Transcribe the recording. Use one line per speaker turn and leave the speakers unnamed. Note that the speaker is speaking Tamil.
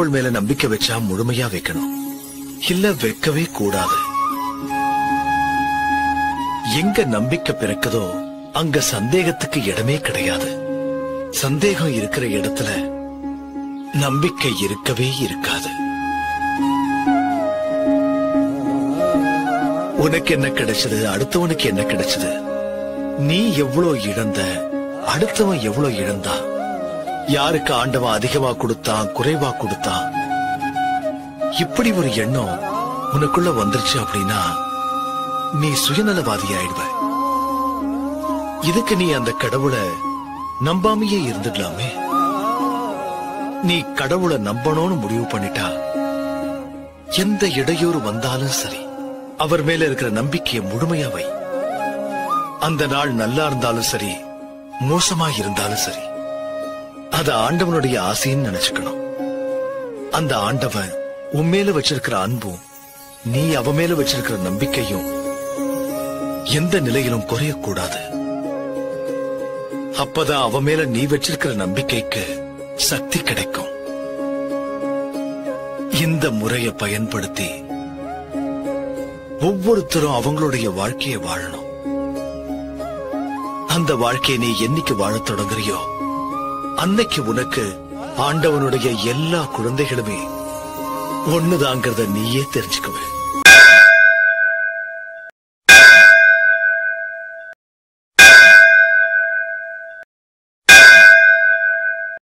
கடவுள் மேல நம்பிக்கை வச்சா முழுமையா வைக்கணும் இல்ல வைக்கவே கூடாது எங்க நம்பிக்கை பிறக்குதோ அங்க சந்தேகத்துக்கு இடமே கிடையாது சந்தேகம் இருக்கிற இடத்துல நம்பிக்கை இருக்கவே இருக்காது உனக்கு என்ன கிடைச்சது அடுத்தவனுக்கு என்ன கிடைச்சது நீ எவ்வளவு இழந்த அடுத்தவன் எவ்வளவு இழந்தா யாருக்கு ஆண்டவன் அதிகமா கொடுத்தான் குறைவா கொடுத்தான் இப்படி ஒரு எண்ணம் உனக்குள்ள வந்துருச்சு அப்படின்னா நீ சுயநலவாதி ஆயிடுவ இதுக்கு நீ அந்த கடவுளை நம்பாமையே இருந்துடலாமே நீ கடவுளை நம்பணும்னு முடிவு பண்ணிட்டா எந்த இடையூறு வந்தாலும் சரி அவர் மேல இருக்கிற நம்பிக்கையை முழுமையா வை அந்த நாள் நல்லா இருந்தாலும் சரி மோசமா இருந்தாலும் சரி அத ஆண்டவனுடைய ஆசைன்னு நினைச்சுக்கணும் அந்த ஆண்டவன் உன் மேல வச்சிருக்கிற அன்பும் நீ அவ மேல வச்சிருக்கிற நம்பிக்கையும் எந்த நிலையிலும் குறையக்கூடாது அப்பதான் அவ மேல நீ வச்சிருக்கிற நம்பிக்கைக்கு சக்தி கிடைக்கும் இந்த முறையை பயன்படுத்தி ஒவ்வொருத்தரும் அவங்களுடைய வாழ்க்கையை வாழணும் அந்த வாழ்க்கையை நீ என்னைக்கு வாழத் தொடங்குறியோ அன்னைக்கு உனக்கு ஆண்டவனுடைய எல்லா குழந்தைகளுமே ஒண்ணுதாங்கிறத நீயே தெரிஞ்சுக்குவே